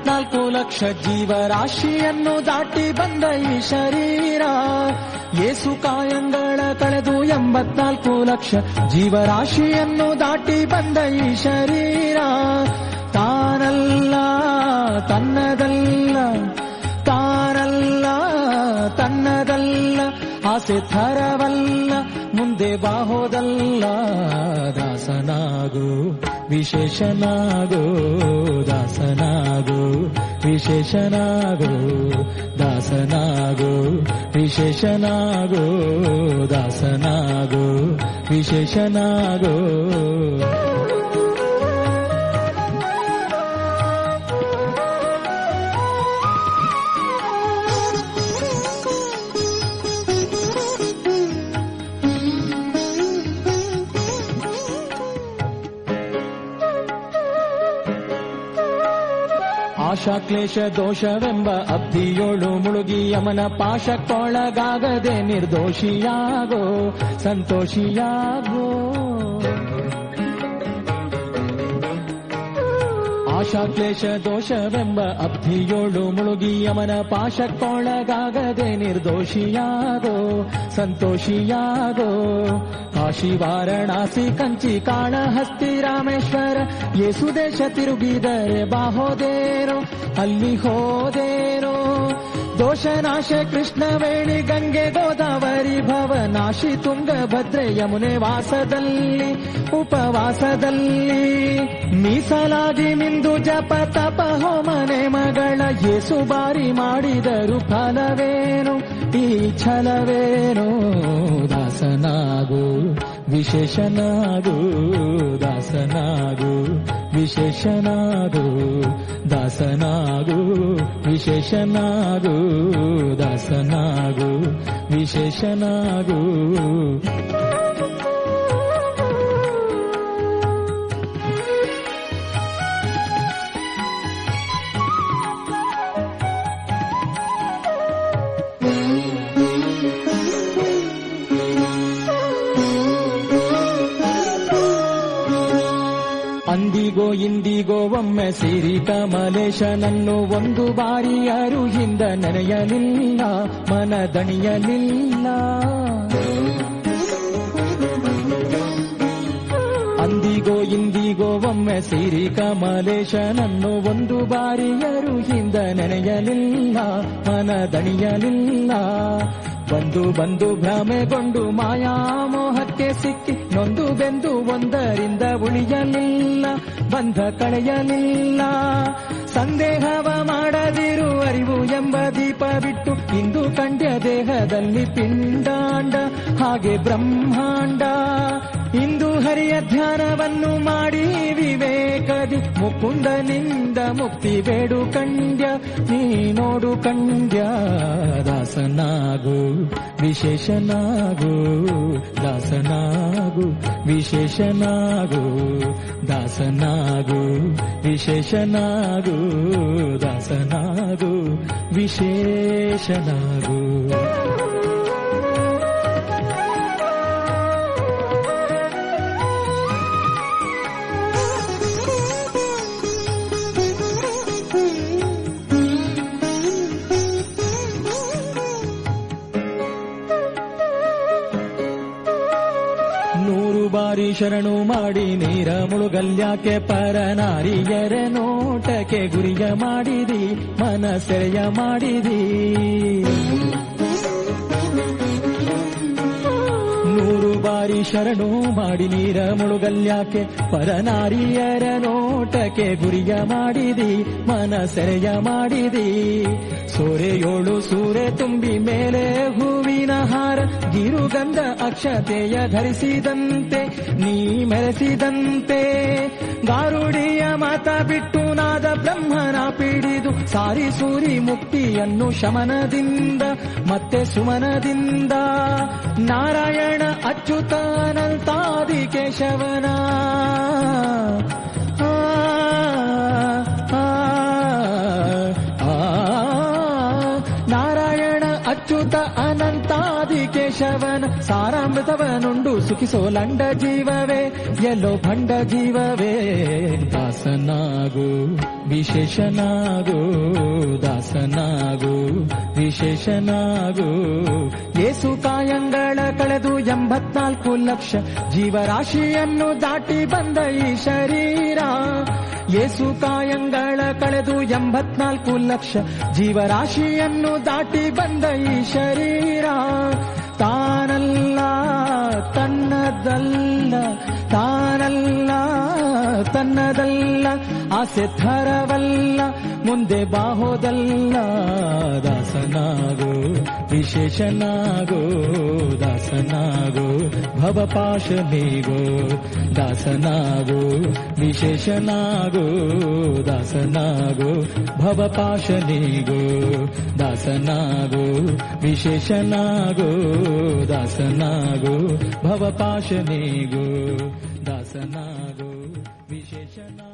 ಎಂಬತ್ನಾಲ್ಕು ಲಕ್ಷ ಜೀವರಾಶಿಯನ್ನು ದಾಟಿ ಬಂದ ಈ ಶರೀರ ಏಸು ಕಾಯಂಗಳ ಕಳೆದು ಎಂಬತ್ನಾಲ್ಕು ಲಕ್ಷ ಜೀವರಾಶಿಯನ್ನು ದಾಟಿ ಬಂದ ಈ ಶರೀರ ತಾನಲ್ಲ ತನ್ನದಲ್ಲ ತಾನಲ್ಲ ತನ್ನದಲ್ಲ ಆಸೆ ಥರವಲ್ಲ ಮುಂದೆ ಬಾಹೋದಲ್ಲ ದಾಸನಾಗು ವಿಶೇಷನಾಗು ದಾಸನಾಗು ವಿಶೇಷನಾಗು ದಾಸನಾಗು ವಿಶೇಷನಾಗು ದಾಸನಾಗು ವಿಶೇಷನಾಗು ಆಶಾಕ್ಲೇಶ ದೋಷವೆಂಬ ಅಬ್ಧಿಯೋಳು ಮುಳುಗಿ ಯಮನ ಪಾಶಕ್ಕೊಳಗಾಗದೆ ನಿರ್ದೋಷಿಯಾಗೋ ಸಂತೋಷಿಯಾಗೋ ಆಶಾಕ್ಲೇಶ ದೋಷವೆಂಬ ಅಬ್ಧಿಯೋಳು ಮುಳುಗಿ ಯಮನ ಪಾಶಕ್ಕೊಳಗಾಗದೆ ನಿರ್ದೋಷಿಯಾಗೋ ಸಂತೋಷಿಯಾಗೋ ಕಾಶಿ ವಾರಣಾಸಿ ಕಂಚಿ ಕಾಳಹಸ್ತಿ ರಾಮೇಶ್ವರ ಯೇಸು ದೇಶ ತಿರುಗಿದರೆ ಬಾಹೋದೇರೋ ಅಲ್ಲಿ ಹೋದೇರೋ ದೋಷನಾಶ ಕೃಷ್ಣವೇಣಿ ಗಂಗೆ ಗೋದಾವರಿ ಭವನಾಶಿ ತುಂಗಭದ್ರೆ ಯಮುನೆ ವಾಸದಲ್ಲಿ ಉಪವಾಸದಲ್ಲಿ ಮೀಸಲಾಗಿ ಮಿಂದು ಜಪ ತಪ ಹೋಮನೆ ಮಗಳ ಯೇಸು ಬಾರಿ ಮಾಡಿದರು ಫಲವೇನು ಈ ಛಲವೇನು ದಾಸನಾಗು ವಿಶೇಷನಾಗು ದಾಸನಾಗು ವಿಶೇಷನಾಗು ದಾಸನಾಗು ವಿಶೇಷನಾಗು ದಾಸನಾಗು ವಿಶೇಷನಾಗು ಅಂದಿಗೋ ಇಂದಿಗೋ ಒಮ್ಮೆ ಸಿರಿ ಕಮಲೇಶನನ್ನು ಒಂದು ಬಾರಿ ಯಾರು ಹಿಂದ ನೆನೆಯಲಿಲ್ಲ ಮನದಣಿಯಲಿಲ್ಲ ಅಂದಿಗೋ ಇಂದಿಗೋ ಒಮ್ಮೆ ಸಿರಿ ಕಮಲೇಶನನ್ನು ಒಂದು ಬಾರಿ ಯಾರು ಹಿಂದ ನೆನೆಯಲಿಲ್ಲ ಮನದಣಿಯಲಿಲ್ಲ ಬಂದು ಬಂದು ಭ್ರಮೆಗೊಂಡು ಮಾಯಾಮೋಹಕ್ಕೆ ಸಿಕ್ಕಿ ನೊಂದು ಬೆಂದು ಒಂದರಿಂದ ಉಳಿಯಲಿಲ್ಲ ಬಂಧ ಕಳೆಯಲಿಲ್ಲ ಸಂದೇಹವ ಮಾಡದಿರು ಅರಿವು ಎಂಬ ದೀಪ ಬಿಟ್ಟು ಇಂದು ಕಂಡ್ಯ ದೇಹದಲ್ಲಿ ಪಿಂಡಾಂಡ ಹಾಗೆ ಬ್ರಹ್ಮಾಂಡ ಇಂದು ಹರಿಯ ಧ್ಯಾನವನ್ನು ಮಾಡಿ ವಿವೇಕದಿ ಮುಕುಂದನಿಂದ ಮುಕ್ತಿ ಬೇಡು ಕಂಡ್ಯ ನೀ ನೋಡು ಕಂಡ್ಯ ದಾಸನಾಗು ವಿಶೇಷನಾಗು ದಾಸನಾಗು ವಿಶೇಷನಾಗು ದಾಸನಾಗು ವಿಶೇಷನಾಗು ದಾಸನಾಗು ವಿಶೇಷನಾಗು ನೂರು ಬಾರಿ ಶರಣು ಮಾಡಿ ನೀರ ಮುಳುಗಲ್ಯಾಕೆ ಪರನಾರಿಯರ ನೋಟಕ್ಕೆ ಗುರಿಯ ಮಾಡಿದಿ ಮನಸೆರೆಯ ಮಾಡಿದಿ ನೂರು ಬಾರಿ ಶರಣು ಮಾಡಿ ನೀರ ಮುಳುಗಲ್ಯಾಕೆ ಪರನಾರಿಯರ ನೋಟಕ್ಕೆ ಗುರಿಯ ಮಾಡಿದಿ ಮನಸೆರೆಯ ಮಾಡಿದಿ ಸೂರೆಯೋಳು ಸೂರೆ ತುಂಬಿ ಮೇಲೆ ಹೂವಿನ ಹಾರ ಗಿರುಗಂಧ ಅಕ್ಷತೆಯ ಧರಿಸಿದಂತೆ ನೀ ಮೆರೆಸಿದಂತೆ ಗಾರುಡಿಯ ಮಾತ ಬಿಟ್ಟು ನಾದ ಬ್ರಹ್ಮನ ಪಿಡಿದು ಸಾರಿ ಸೂರಿ ಮುಕ್ತಿಯನ್ನು ಶಮನದಿಂದ ಮತ್ತೆ ಸುಮನದಿಂದ ನಾರಾಯಣ ಅಚ್ಯುತಾನಂತಾದಿ ಕೇಶವನ ಆ, ಆ, ಆ, ನಾರಾಯಣ ಅಚ್ಯುತ ಅನಂತಾದಿ ಕೇಶವ ಸಾರವನ ಸಾರಾಮೃತವನುಂಡು ಸುಖಿಸೋಲಂಡ ಜೀವವೇ ಎಲ್ಲೋ ಭಂಡ ಜೀವವೇ ದಾಸನಾಗು ವಿಶೇಷನಾಗು ದಾಸನಾಗು ವಿಶೇಷನಾಗು ಏಸು ಕಾಯಂಗಳ ಕಳೆದು ಎಂಬತ್ನಾಲ್ಕು ಲಕ್ಷ ಜೀವರಾಶಿಯನ್ನು ದಾಟಿ ಬಂದ ಈ ಶರೀರ ಏಸು ಕಾಯಂಗಳ ಕಳೆದು ಎಂಬತ್ನಾಲ್ಕು ಲಕ್ಷ ಜೀವರಾಶಿಯನ್ನು ದಾಟಿ ಬಂದ ಈ ಶರೀರ ತಾನಲ್ಲ ತನ್ನದಲ್ಲ ತಾನಲ್ಲ ತನ್ನದಲ್ಲ ಆಸೆ ಥರವಲ್ಲ ಮುಂದೆ ಬಾಹೋದಲ್ಲ ದಾಸನಾಗೋ ವಿಶೇಷನಾಗೋ ದಾಸನಾಗೋ ಭವಪಾಶ ನೀಗೋ ದಾಸನಾಗೋ ವಿಶೇಷನಾಗೋ ದಾಸನಾಗೋ ಭವಪಾಶ ನೀಗೋ ದಾಸನಾಗೋ ವಿಶೇಷನಾಗೋ ದಾಸನಾಗೋ ಭವಪಾಶ ನೀಗೋ ದಾಸನಾಗೋ ವಿಶೇಷನಾ